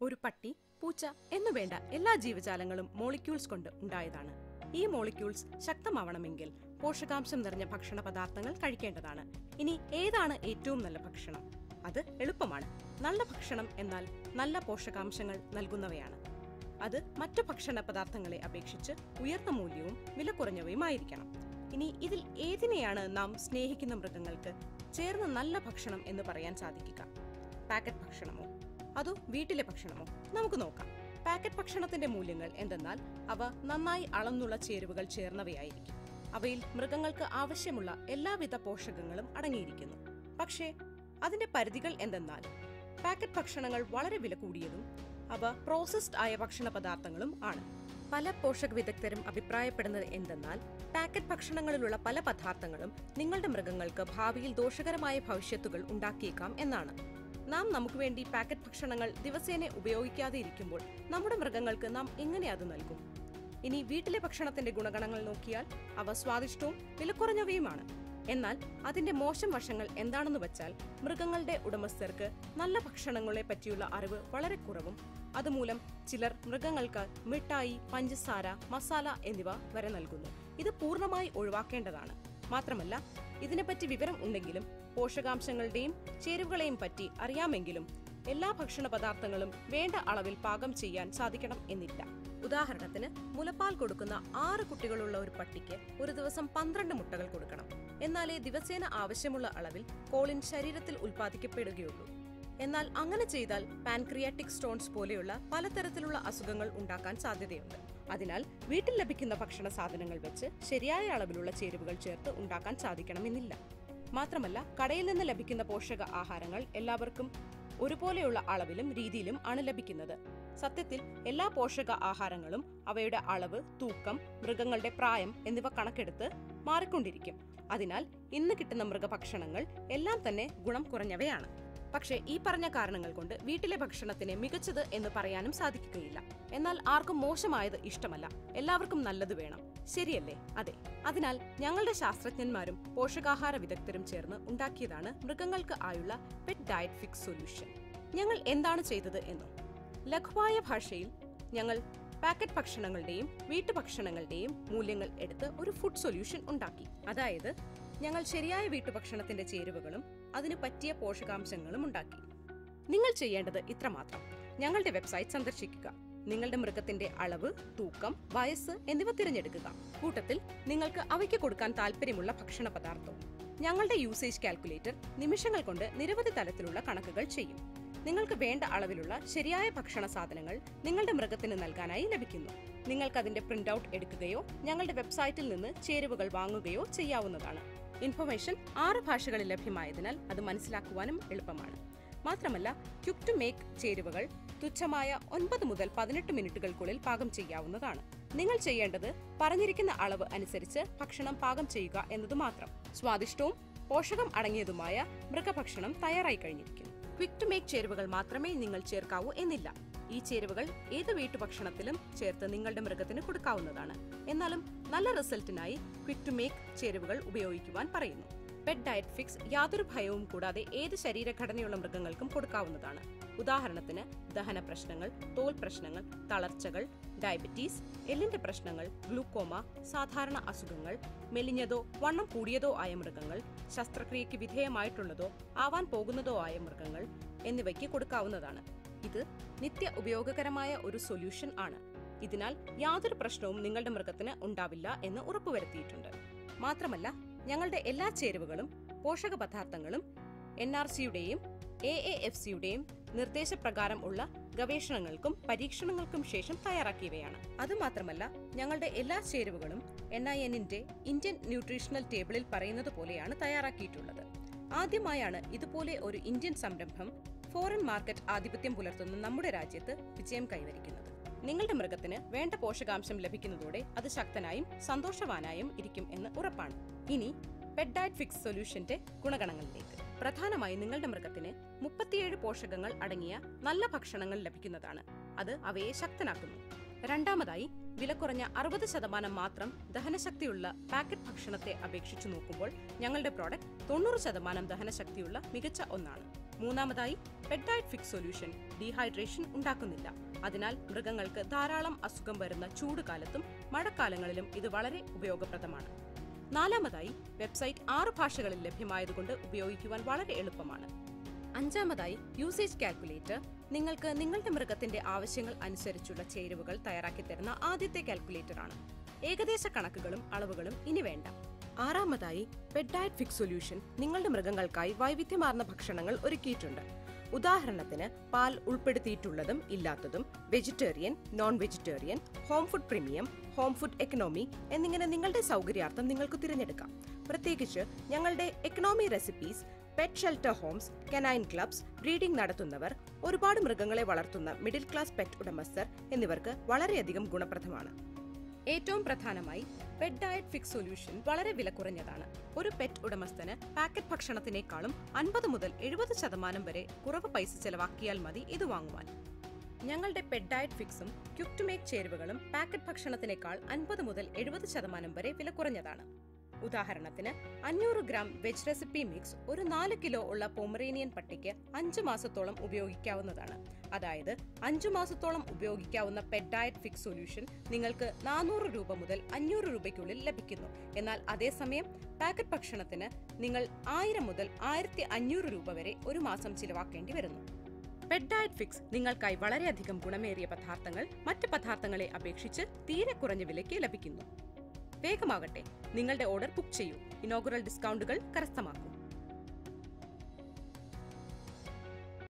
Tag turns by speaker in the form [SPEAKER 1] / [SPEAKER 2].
[SPEAKER 1] ഒരു പട്ടി പൂച്ച എന്നു വേണ്ട എല്ലാ ജീവജാലങ്ങളും മോളിക്യൂൾസ് കൊണ്ട് ഉണ്ടായതാണ് ഈ മോളിക്യൂൾസ് ശക്തമാവണമെങ്കിൽ പോഷകാംശം നിറഞ്ഞ ഭക്ഷണ പദാർത്ഥങ്ങൾ കഴിക്കേണ്ടതാണ് ഇനി ഏതാണ് ഏറ്റവും നല്ല ഭക്ഷണം അത് എളുപ്പമാണ് നല്ല ഭക്ഷണം എന്നാൽ നല്ല പോഷകാംശങ്ങൾ നൽകുന്നവയാണ് അത് മറ്റു ഭക്ഷണ പദാർത്ഥങ്ങളെ അപേക്ഷിച്ച് ഉയർന്ന മൂല്യവും വില കുറഞ്ഞവയുമായിരിക്കണം ഇനി ഇതിൽ ഏതിനെയാണ് നാം സ്നേഹിക്കുന്ന മൃഗങ്ങൾക്ക് ചേർന്ന നല്ല ഭക്ഷണം എന്ന് പറയാൻ സാധിക്കുക പാക്കറ്റ് ഭക്ഷണമോ അതോ വീട്ടിലെ ഭക്ഷണമോ നമുക്ക് നോക്കാം പാക്കറ്റ് ഭക്ഷണത്തിന്റെ മൂല്യങ്ങൾ എന്തെന്നാൽ അവ നന്നായി അളന്നുള്ള ചേരുവകൾ ചേർന്നവയായിരിക്കും അവയിൽ മൃഗങ്ങൾക്ക് ആവശ്യമുള്ള എല്ലാവിധ പോഷകങ്ങളും അടങ്ങിയിരിക്കുന്നു പക്ഷേ അതിന്റെ പരിധികൾ എന്തെന്നാൽ പാക്കറ്റ് ഭക്ഷണങ്ങൾ വളരെ വില കൂടിയതും അവ പ്രോസസ്ഡ് ആയ ഭക്ഷണ പദാർത്ഥങ്ങളും ആണ് പല പോഷക വിദഗ്ധരും അഭിപ്രായപ്പെടുന്നത് എന്തെന്നാൽ പാക്കറ്റ് ഭക്ഷണങ്ങളിലുള്ള പല പദാർത്ഥങ്ങളും നിങ്ങളുടെ മൃഗങ്ങൾക്ക് ഭാവിയിൽ ദോഷകരമായ ഭവിഷ്യത്തുകൾ ഉണ്ടാക്കിയേക്കാം എന്നാണ് നാം നമുക്ക് വേണ്ടി പാക്കറ്റ് ഭക്ഷണങ്ങൾ ദിവസേന ഉപയോഗിക്കാതെ ഇരിക്കുമ്പോൾ നമ്മുടെ മൃഗങ്ങൾക്ക് നാം എങ്ങനെ അത് നൽകും ഇനി വീട്ടിലെ ഭക്ഷണത്തിന്റെ ഗുണഗണങ്ങൾ നോക്കിയാൽ അവ സ്വാദിഷ്ടവും വിലക്കുറഞ്ഞവയുമാണ് എന്നാൽ അതിന്റെ മോശം വശങ്ങൾ എന്താണെന്ന് വെച്ചാൽ മൃഗങ്ങളുടെ ഉടമസ്ഥർക്ക് നല്ല ഭക്ഷണങ്ങളെ പറ്റിയുള്ള അറിവ് വളരെ കുറവും അതുമൂലം ചിലർ മൃഗങ്ങൾക്ക് മിഠായി പഞ്ചസാര മസാല എന്നിവ വരെ നൽകുന്നു ഇത് പൂർണ്ണമായി ഒഴിവാക്കേണ്ടതാണ് മാത്രമല്ല ഇതിനെപ്പറ്റി വിവരം ഉണ്ടെങ്കിലും പോഷകാംശങ്ങളുടെയും ചേരുവകളെയും പറ്റി അറിയാമെങ്കിലും എല്ലാ ഭക്ഷണ പദാർത്ഥങ്ങളും വേണ്ട അളവിൽ പാകം ചെയ്യാൻ സാധിക്കണം എന്നില്ല ഉദാഹരണത്തിന് മുലപ്പാൽ കൊടുക്കുന്ന ആറ് കുട്ടികളുള്ള ഒരു പട്ടിക്ക് ഒരു ദിവസം പന്ത്രണ്ട് മുട്ടകൾ കൊടുക്കണം എന്നാലേ ദിവസേന ആവശ്യമുള്ള അളവിൽ കോളിൻ ശരീരത്തിൽ ഉൽപ്പാദിക്കപ്പെടുകയുള്ളൂ എന്നാൽ അങ്ങനെ ചെയ്താൽ പാൻക്രിയാറ്റിക് സ്റ്റോൺസ് പോലെയുള്ള പലതരത്തിലുള്ള അസുഖങ്ങൾ ഉണ്ടാക്കാൻ സാധ്യതയുണ്ട് അതിനാൽ വീട്ടിൽ ലഭിക്കുന്ന ഭക്ഷണ സാധനങ്ങൾ വെച്ച് ശരിയായ അളവിലുള്ള ചേരുവകൾ ചേർത്ത് ഉണ്ടാക്കാൻ സാധിക്കണമെന്നില്ല മാത്രമല്ല കടയിൽ നിന്ന് ലഭിക്കുന്ന പോഷക ആഹാരങ്ങൾ എല്ലാവർക്കും ഒരുപോലെയുള്ള അളവിലും രീതിയിലും ആണ് ലഭിക്കുന്നത് സത്യത്തിൽ എല്ലാ പോഷക ആഹാരങ്ങളും അവയുടെ അളവ് തൂക്കം മൃഗങ്ങളുടെ പ്രായം എന്നിവ കണക്കെടുത്ത് മാറിക്കൊണ്ടിരിക്കും അതിനാൽ ഇന്ന് കിട്ടുന്ന മൃഗഭക്ഷണങ്ങൾ എല്ലാം തന്നെ ഗുണം കുറഞ്ഞവയാണ് പക്ഷേ ഈ പറഞ്ഞ കാരണങ്ങൾ കൊണ്ട് വീട്ടിലെ ഭക്ഷണത്തിന് മികച്ചത് എന്ന് പറയാനും സാധിക്കുകയില്ല എന്നാൽ ആർക്കും മോശമായത് ഇഷ്ടമല്ല എല്ലാവർക്കും നല്ലത് വേണം ശരിയല്ലേ അതെ അതിനാൽ ഞങ്ങളുടെ ശാസ്ത്രജ്ഞന്മാരും പോഷകാഹാര വിദഗ്ധരും ചേർന്ന് ഉണ്ടാക്കിയതാണ് മൃഗങ്ങൾക്ക് ആയുള്ള പെറ്റ് ഡയറ്റ് ഫിക്സ് സൊല്യൂഷൻ ഞങ്ങൾ എന്താണ് ചെയ്തത് എന്നോ ലഘുവായ ഭാഷയിൽ ഞങ്ങൾ പാക്കറ്റ് ഭക്ഷണങ്ങളുടെയും വീട്ടുഭക്ഷണങ്ങളുടെയും മൂല്യങ്ങൾ എടുത്ത് ഒരു ഫുഡ് സൊല്യൂഷൻ ഉണ്ടാക്കി അതായത് ഞങ്ങൾ ശരിയായ വീട്ടുഭക്ഷണത്തിന്റെ ചേരുവകളും അതിനു പറ്റിയ പോഷകാംശങ്ങളും ഉണ്ടാക്കി നിങ്ങൾ ചെയ്യേണ്ടത് ഇത്രമാത്രം ഞങ്ങളുടെ വെബ്സൈറ്റ് സന്ദർശിക്കുക നിങ്ങളുടെ മൃഗത്തിന്റെ അളവ് തൂക്കം വയസ്സ് എന്നിവ തിരഞ്ഞെടുക്കുക കൂട്ടത്തിൽ നിങ്ങൾക്ക് അവയ്ക്ക് കൊടുക്കാൻ താല്പര്യമുള്ള ഭക്ഷണ പദാർത്ഥവും ഞങ്ങളുടെ യൂസേജ് കാൽക്കുലേറ്റർ നിമിഷങ്ങൾ കൊണ്ട് നിരവധി തലത്തിലുള്ള കണക്കുകൾ ചെയ്യും നിങ്ങൾക്ക് വേണ്ട അളവിലുള്ള ശരിയായ ഭക്ഷണ സാധനങ്ങൾ നിങ്ങളുടെ മൃഗത്തിന് നൽകാനായി ലഭിക്കുന്നു നിങ്ങൾക്ക് അതിന്റെ പ്രിന്റ് ഔട്ട് എടുക്കുകയോ ഞങ്ങളുടെ വെബ്സൈറ്റിൽ നിന്ന് ചേരുവകൾ വാങ്ങുകയോ ചെയ്യാവുന്നതാണ് ഇൻഫർമേഷൻ ആറ് ഭാഷകളിൽ ലഭ്യമായതിനാൽ അത് മനസ്സിലാക്കുവാനും എളുപ്പമാണ് മാത്രമല്ല ക്യുക്ക് ടു മേക്ക് ചേരുവകൾ തുച്ഛമായ ഒൻപത് മുതൽ പതിനെട്ട് മിനിറ്റുകൾക്കുള്ളിൽ പാകം ചെയ്യാവുന്നതാണ് നിങ്ങൾ ചെയ്യേണ്ടത് പറഞ്ഞിരിക്കുന്ന അളവ് അനുസരിച്ച് ഭക്ഷണം പാകം ചെയ്യുക എന്നത് മാത്രം സ്വാദിഷ്ടവും പോഷകം അടങ്ങിയതുമായ മൃഗഭക്ഷണം തയ്യാറായി കഴിഞ്ഞിരിക്കുന്നു ക്വിക്ക് ടു മേക്ക് ചേരുവകൾ മാത്രമേ നിങ്ങൾ ചേർക്കാവൂ എന്നില്ല ഈ ചേരുവകൾ ഏത് വീട്ടുഭക്ഷണത്തിലും ചേർത്ത് നിങ്ങളുടെ മൃഗത്തിന് കൊടുക്കാവുന്നതാണ് എന്നാലും നല്ല റിസൾട്ടിനായി ക്വിക്ക് ടു മേക്ക് ചേരുവകൾ ഉപയോഗിക്കുവാൻ പറയുന്നു പെറ്റ് ഡയറ്റ് ഫിക്സ് യാതൊരു ഭയവും കൂടാതെ ഏത് ശരീരഘടനയുള്ള മൃഗങ്ങൾക്കും കൊടുക്കാവുന്നതാണ് ഉദാഹരണത്തിന് ദഹന പ്രശ്നങ്ങൾ തോൽ പ്രശ്നങ്ങൾ തളർച്ചകൾ ഡയബറ്റീസ് എല്ലിന്റെ പ്രശ്നങ്ങൾ ഗ്ലൂക്കോമ സാധാരണ അസുഖങ്ങൾ മെലിഞ്ഞതോ വണ്ണം കൂടിയതോ ആയ മൃഗങ്ങൾ ശസ്ത്രക്രിയയ്ക്ക് വിധേയമായിട്ടുള്ളതോ ആവാൻ പോകുന്നതോ ആയ മൃഗങ്ങൾ എന്നിവയ്ക്ക് കൊടുക്കാവുന്നതാണ് ഇത് നിത്യ ഉപയോഗകരമായ ഒരു സൊല്യൂഷൻ ആണ് ഇതിനാൽ യാതൊരു പ്രശ്നവും നിങ്ങളുടെ മൃഗത്തിന് ഉണ്ടാവില്ല എന്ന് ഉറപ്പുവരുത്തിയിട്ടുണ്ട് മാത്രമല്ല ഞങ്ങളുടെ എല്ലാ ചേരുവകളും പോഷക പദാർത്ഥങ്ങളും എൻ ആർ സിയുടെയും എ എ എഫ് സിയുടെയും നിർദ്ദേശപ്രകാരം ഉള്ള ഗവേഷണങ്ങൾക്കും പരീക്ഷണങ്ങൾക്കും ശേഷം തയ്യാറാക്കിയവയാണ് അതുമാത്രമല്ല ഞങ്ങളുടെ എല്ലാ ചേരുവകളും എൻ ഐ എന്നിന്റെ ഇന്ത്യൻ ന്യൂട്രീഷണൽ ടേബിളിൽ പറയുന്നത് പോലെയാണ് തയ്യാറാക്കിയിട്ടുള്ളത് ആദ്യമായാണ് ഇതുപോലെ ഒരു ഇന്ത്യൻ സംരംഭം ഫോറിൻ മാർക്കറ്റ് ആധിപത്യം പുലർത്തുന്ന നമ്മുടെ രാജ്യത്ത് വിജയം കൈവരിക്കുന്നത് നിങ്ങളുടെ മൃഗത്തിന് വേണ്ട പോഷകാംശം ലഭിക്കുന്നതോടെ അത് ശക്തനായും സന്തോഷവാനായും ഇരിക്കും എന്ന് ഉറപ്പാണ് ഇനി പെറ്റ് ഡയറ്റ് ഫിക്സ് സൊല്യൂഷന്റെ ഗുണഗണങ്ങളിലേക്ക് പ്രധാനമായും നിങ്ങളുടെ മൃഗത്തിന് മുപ്പത്തിയേഴ് പോഷകങ്ങൾ അടങ്ങിയ നല്ല ഭക്ഷണങ്ങൾ ലഭിക്കുന്നതാണ് അത് അവയെ ശക്തനാക്കുന്നു രണ്ടാമതായി വില കുറഞ്ഞ അറുപത് ശതമാനം മാത്രം ദഹനശക്തിയുള്ള പാക്കറ്റ് ഭക്ഷണത്തെ അപേക്ഷിച്ചു നോക്കുമ്പോൾ ഞങ്ങളുടെ പ്രോഡക്റ്റ് തൊണ്ണൂറ് ശതമാനം ദഹനശക്തിയുള്ള മികച്ച ഒന്നാണ് മൂന്നാമതായി pet diet fix solution dehydration ഉണ്ടാക്കുന്നില്ല അതിനാൽ മൃഗങ്ങൾക്ക് ധാരാളം അസുഖം വരുന്ന ചൂടുകാലത്തും മഴക്കാലങ്ങളിലും ഇത് വളരെ ഉപയോഗപ്രദമാണ് നാലാമതായി വെബ്സൈറ്റ് ആറ് ഭാഷകളിൽ ലഭ്യമായതുകൊണ്ട് ഉപയോഗിക്കുവാൻ വളരെ എളുപ്പമാണ് അഞ്ചാമതായി യൂസേജ് കാൽക്കുലേറ്റർ നിങ്ങൾക്ക് നിങ്ങളുടെ മൃഗത്തിന്റെ ആവശ്യങ്ങൾ അനുസരിച്ചുള്ള ചേരുവകൾ തയ്യാറാക്കി തരുന്ന ആദ്യത്തെ കാൽക്കുലേറ്റർ ആണ് ഏകദേശ കണക്കുകളും അളവുകളും ഇനി വേണ്ട ആറാമതായി പെറ്റ് ഡയറ്റ് ഫിക്സ് സൊല്യൂഷൻ നിങ്ങളുടെ മൃഗങ്ങൾക്കായി വൈവിധ്യമാർന്ന ഭക്ഷണങ്ങൾ ഒരുക്കിയിട്ടുണ്ട് ഉദാഹരണത്തിന് പാൽ ഉൾപ്പെടുത്തിയിട്ടുള്ളതും ഇല്ലാത്തതും vegetarian non vegetarian home food premium home food economy എന്നിങ്ങനെ നിങ്ങളുടെ സൗകര്യാർത്ഥം നിങ്ങൾക്ക് തിരഞ്ഞെടുക്കാം പ്രത്യേകിച്ച് ഞങ്ങളുടെ economy recipes pet shelter homes canine clubs breeding നടത്തുന്നവർ ഒരുപാട് മൃഗങ്ങളെ വളർത്തുന്ന മിഡിൽ ക്ലാസ് പെറ്റ് ഉടമസ്ഥർ എന്നിവർക്ക് വളരെയധികം ഗുണപ്രദമാണ് ഏറ്റവും പ്രധാനമായി പെറ്റ് ഡയറ്റ് ഫിക്സ് സൊല്യൂഷൻ വളരെ വില കുറഞ്ഞതാണ് ഒരു പെറ്റ് ഉടമസ്ഥന് പാക്കറ്റ് ഭക്ഷണത്തിനേക്കാളും അൻപത് മുതൽ എഴുപത് ശതമാനം വരെ കുറവ് പൈസ ചെലവാക്കിയാൽ മതി ഇത് വാങ്ങുവാൻ ഞങ്ങളുടെ പെറ്റ് ഡയറ്റ് ഫിക്സും ക്യുക്ക് ടു മേക്ക് ചേരുവകളും പാക്കറ്റ് ഭക്ഷണത്തിനേക്കാൾ അൻപത് മുതൽ എഴുപത് ശതമാനം വരെ വില കുറഞ്ഞതാണ് ഉദാഹരണത്തിന് അഞ്ഞൂറ് ഗ്രാം വെജ് റെസിപ്പി മിക്സ് ഒരു നാല് കിലോ ഉള്ള പൊമറേനിയൻ പട്ടിക്ക് അഞ്ച് മാസത്തോളം ഉപയോഗിക്കാവുന്നതാണ് അതായത് അഞ്ചു മാസത്തോളം ഉപയോഗിക്കാവുന്ന പെറ്റ് ഡയറ്റ് ഫിക്സ് സൊല്യൂഷൻ നിങ്ങൾക്ക് നാനൂറ് രൂപ മുതൽ അഞ്ഞൂറ് രൂപയ്ക്കുള്ളിൽ ലഭിക്കുന്നു എന്നാൽ അതേസമയം പാക്കറ്റ് ഭക്ഷണത്തിന് നിങ്ങൾ ആയിരം മുതൽ ആയിരത്തി അഞ്ഞൂറ് രൂപ വരെ ഒരു മാസം ചിലവാക്കേണ്ടി വരുന്നു പെറ്റ് ഡയറ്റ് ഫിക്സ് നിങ്ങൾക്കായി വളരെയധികം ഗുണമേറിയ പദാർത്ഥങ്ങൾ മറ്റ് പദാർത്ഥങ്ങളെ അപേക്ഷിച്ച് തീരെ കുറഞ്ഞ വിലയ്ക്ക് ലഭിക്കുന്നു വേഗമാകട്ടെ നിങ്ങളുടെ ഓർഡർ ബുക്ക് ചെയ്യൂ ഇനോഗുറൽ ഡിസ്കൗണ്ടുകൾ കരസ്ഥമാക്കൂ